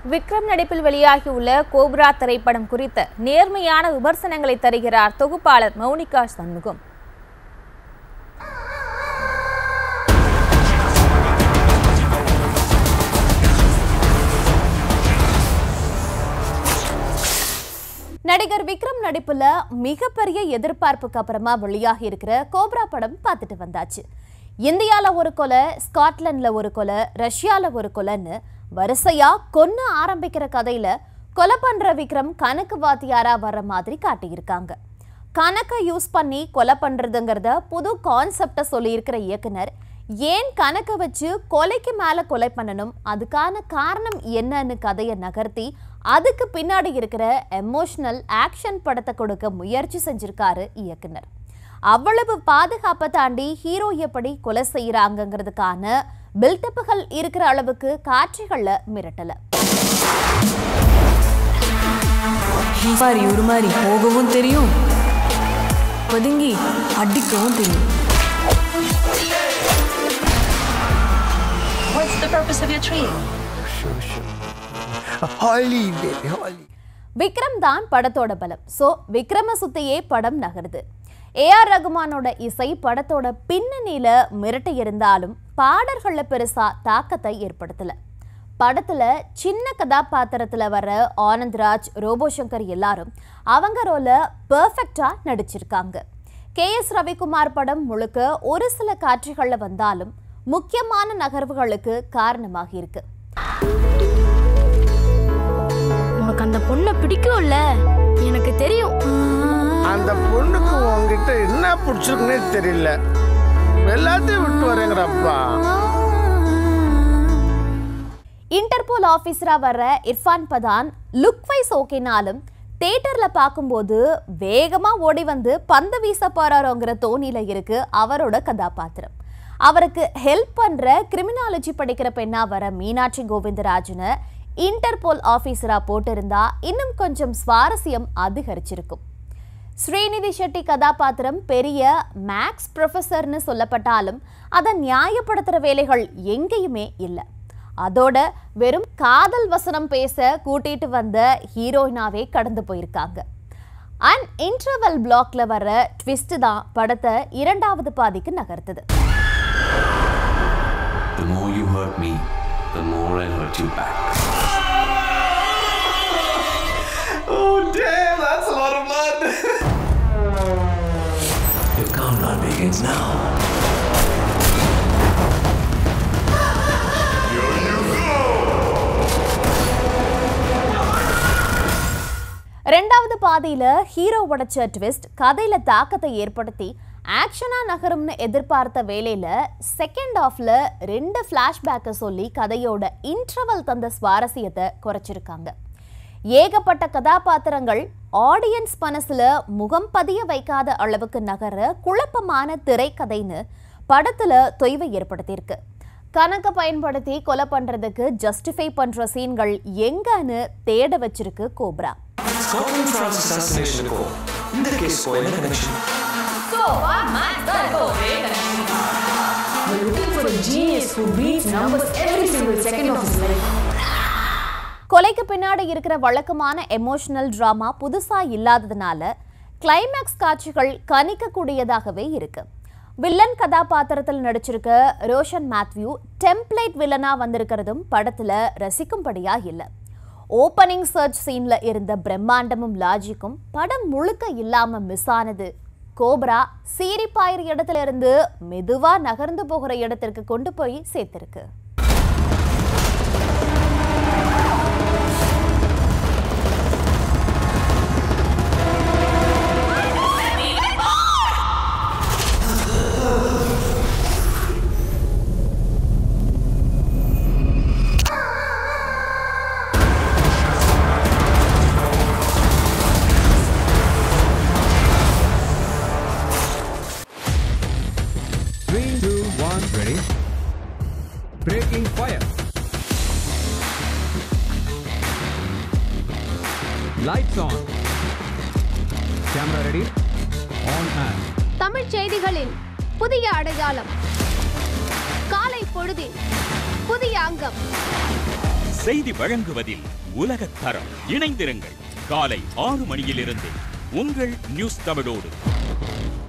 விக்ரம் நடிப்பில் வெளியாகியுள்ள கோப்ரா திரைப்படம் குறித்த நேர்மையான விமர்சனங்களை தருகிறார் தொகுப்பாளர் மௌனிகா சண்முகம் நடிகர் விக்ரம் நடிப்புல மிகப்பெரிய எதிர்பார்ப்புக்கு அப்புறமா வெளியாகி இருக்கிற கோப்ரா படம் பார்த்துட்டு வந்தாச்சு இந்தியால ஒரு கொலை ஸ்காட்லாந்துல ஒரு கொலை ரஷ்யால ஒரு கொலைன்னு வரிசையா கொன்னு ஆரம்பிக்கிற கதையில கொலை பண்ற விக்ரம் கணக்கு வாத்தியாரா வர்ற மாதிரி காட்டியிருக்காங்க கணக்கை யூஸ் பண்ணி கொலை பண்றதுங்கிறத புது கான்செப்டை சொல்லியிருக்கிற இயக்குனர் ஏன் கணக்கை வச்சு கொலைக்கு மேல கொலை பண்ணணும் அதுக்கான காரணம் என்னன்னு கதையை நகர்த்தி அதுக்கு பின்னாடி இருக்கிற எமோஷனல் ஆக்ஷன் படத்தை கொடுக்க முயற்சி செஞ்சிருக்காரு இயக்குனர் அவ்வளவு பாதுகாப்பை தாண்டி ஹீரோ எப்படி கொலை செய்யறாங்கிறதுக்கான பில்டப்புகள் இருக்கிற அளவுக்கு காட்சிகள்ல மிரட்டல பாரி ஒரு மாதிரி போகவும் தெரியும் பதுங்கி அடிக்கவும் தெரியும் What's the purpose of your tree? Holly, baby, Holly. Vikram தான் படத்தோட பலம் ஸோ விக்ரம சுத்தியே படம் நகருது ஏஆர் ரகுமானோட இசை படத்தோட பின்னணியில மிரட்டி இருந்தாலும் பாடல்கள்ல பெருசா தாக்கத்தை ஏற்படுத்தல படத்துல சின்ன கதாபாத்திரத்துல வர்ற ஆனந்த்ராஜ் ரோபோ சங்கர் எல்லாரும் அவங்க ரோல பெர்ஃபெக்டா நடிச்சிருக்காங்க கே எஸ் ரவிக்குமார் படம் முழுக்க ஒரு சில காட்சிகள்ல வந்தாலும் முக்கியமான நகர்வுகளுக்கு காரணமாகி இருக்கு உனக்கு அந்த பொண்ணை பிடிக்கும்ல எனக்கு தெரியும் அந்த பொண்ணுக்கு உங்ககிட்ட என்ன பிடிச்சிருக்குன்னே தெரியல எல்லாத்தையும் விட்டு வரேங்கிறப்பா இன்டர்போல் ஆஃபீஸரா வர்ற இர்ஃபான் பதான் லுக் வைஸ் ஓகேனாலும் தேட்டர்ல பார்க்கும்போது வேகமா ஓடி வந்து பந்து வீச போறாரோங்கிற தோணியில இருக்கு அவரோட கதாபாத்திரம் அவருக்கு ஹெல்ப் பண்ற கிரிமினாலஜி படிக்கிற பெண்ணா வர மீனாட்சி கோவிந்தராஜனை இன்டர்போல் ஆஃபீஸரா போட்டிருந்தா இன்னும் கொஞ்சம் சுவாரஸ்யம் அதிகரிச்சிருக்கும் ஸ்ரீநிதி ஷெட்டி கதாபாத்திரம் பெரிய மேக்ஸ் ப்ரொஃபஸர்னு சொல்லப்பட்டாலும் அதை நியாயப்படுத்துகிற வேலைகள் எங்கேயுமே இல்லை அதோட வெறும் காதல் வசனம் பேச கூட்டிட்டு வந்த ஹீரோயினாவே கடந்து போயிருக்காங்க அண்ட் இன்டர்வல் பிளாக்ல வர ட்விஸ்ட் தான் படத்தை இரண்டாவது பாதிக்கு நகர்த்துது The more you hurt me, the more I hurt you back. oh, damn, that's a lot of blood. Your countdown begins now. ரெண்டாவது பாதியில ஹீரோ உடைச்ச ட்விஸ்ட் கதையில தாக்கத்தை ஏற்படுத்தி ஆக்ஷனா நகரும்னு எதிர்பார்த்த வேலையில செகண்ட் ஹாஃப்ல ரெண்டு ஃப்ளாஷ்பேக்கை சொல்லி கதையோட இன்டர்வல் தந்த சுவாரஸ்யத்தை குறைச்சிருக்காங்க ஏகப்பட்ட கதாபாத்திரங்கள் ஆடியன்ஸ் மனசுல முகம் பதிய வைக்காத அளவுக்கு நகர குழப்பமான திரைக்கதைன்னு படத்துல தொய்வை ஏற்படுத்தியிருக்கு கணக்கை பயன்படுத்தி கொலை பண்றதுக்கு ஜஸ்டிஃபை பண்ற சீன்கள் எங்கன்னு தேட வச்சிருக்கு Cobra Scotland France assassination call. இந்த கேஸ்க்கோ என்ன connection We're looking for a genius who beats numbers every single second of his life. கொலைக்கு பின்னாடி இருக்கிற வழக்கமான எமோஷனல் டிராமா புதுசா இல்லாததுனால கிளைமேக்ஸ் காட்சிகள் கணிக்கக்கூடியதாகவே இருக்கு வில்லன் கதாபாத்திரத்தில் நடிச்சிருக்க ரோஷன் மேத்யூ டெம்ப்ளேட் வில்லனா வந்திருக்கிறதும் படத்துல ரசிக்கும்படியா இல்லை ஓப்பனிங் சர்ச் சீன்ல இருந்த பிரம்மாண்டமும் லாஜிக்கும் படம் முழுக்க இல்லாம மிஸ் ஆனது கோப்ரா சீரிப்பாயிர இடத்துல இருந்து மெதுவா நகர்ந்து போகிற இடத்திற்கு கொண்டு போய் சேர்த்திருக்கு Three, two, one, ready. Breaking fire. Lights on. Camera ready. On and. Tamil செய்திகளின் புதிய அடையாளம் காலை பொழுதின் புதிய அங்கம் செய்தி வழங்குவதில் உலகத் தரம் இணைந்திருங்கள் காலை ஆறு மணியிலிருந்து உங்கள் நியூஸ் தமிழோடு